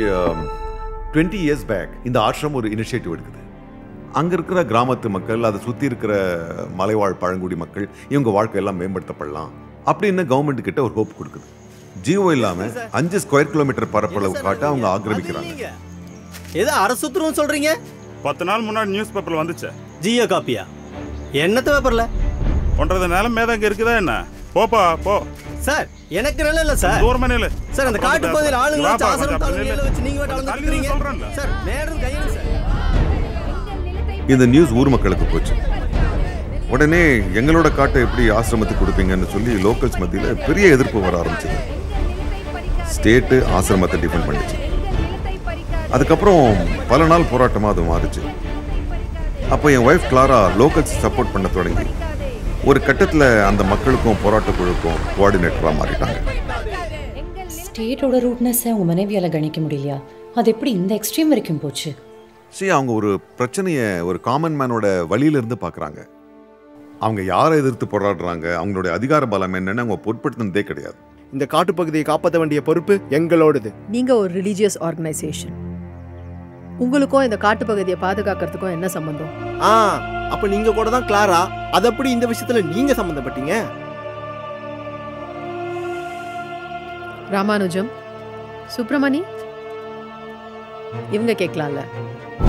Twenty years back இந்த ஆசிரம் ஒரு initiative எடுக்குது அங்கே இருக்கிற கிராமத்து மக்கள் அதை சுற்றி இருக்கிற மலைவாழ் பழங்குடி மக்கள் இவங்க வாழ்க்கை எல்லாம் மேம்படுத்தப்படலாம் அப்படின்னு கவர்மெண்ட் கிட்ட ஒரு ஹோப் கொடுக்குது ஜியோ இல்லாம அஞ்சு ஸ்கொயர் கிலோமீட்டர் பரப்பளவு காட்ட அவங்க ஆக்கிரமிக்கிறாங்க ஏதோ அரசுத்துறோம் சொல்றீங்க பத்து நாள் முன்னாடி நியூஸ் பேப்பர்ல வந்துச்சு ஜியோ காப்பியா என்னத்த பேப்பர்ல ஒன்றரை நிலம் மேதாங்க இருக்குதா என்ன போப்பா போ சார் எனக்கு நல்ல இல்ல சார் தூரமா நில்லு சார் அந்த காட்டு பகுதியில் ஆளுங்களை வச்சு வாப்பா, ஆசிரம் கொஞ்சம் தாழ்வு நில்லு. நிலை வச்சு நீங்க வாட்டு தள்ளி நில்லு அளந்துருக்கீங்க சொல்றேன்ல. சார் நேரம் கையில் சார் இந்த நியூஸ் ஊர் மக்களுக்கு போச்சு உடனே எங்களோட காட்டை எப்படி ஆசிரமத்துக்கு கொடுப்பீங்கன்னு சொல்லி லோக்கல்ஸ் மத்தியில் பெரிய எதிர்ப்பு வர ஆரம்பிச்சது ஸ்டேட்டு ஆசிரமத்தை டிஃபெண்ட் பண்ணிச்சு அதுக்கப்புறம் பல நாள் போராட்டமாக அது மாறுச்சு அப்போ என் ஒய்ஃப் கிளாரா லோக்கல்ஸ் சப்போர்ட் பண்ண தொடங்கி ஒரு கட்டத்தில் அந்த மக்களுக்கும் போராட்ட குழுக்கும் கோஆர்டினேட்டராக மாறிட்டாங்க ஸ்டேட்டோட ரூட்னஸை உங்கள் மனைவியால் கணிக்க முடியலையா அது எப்படி இந்த எக்ஸ்ட்ரீம் வரைக்கும் போச்சு சரி அவங்க ஒரு பிரச்சனையை ஒரு காமன் மேனோட வழியிலிருந்து பார்க்குறாங்க அவங்க யாரை எதிர்த்து போராடுறாங்க அவங்களுடைய அதிகார பலம் என்னன்னு அவங்க பொருட்படுத்தினதே கிடையாது இந்த காட்டுப்பகுதியை காப்பாற்ற வேண்டிய பொறுப்பு எங்களோடது நீங்க ஒரு ரிலீஜியஸ் ஆர்கனைசேஷன் உங்களுக்கும் இந்த காட்டுப்பகுதியை பாதுகாக்கிறதுக்கும் என்ன சம்பந்தம் ஆ அப்ப நீங்க கூட தான் கிளாரா அது எப்படி இந்த விஷயத்துல நீங்க சம்பந்தப்பட்டீங்க ராமானுஜம் சுப்பிரமணி இவங்க கேட்கலாம்ல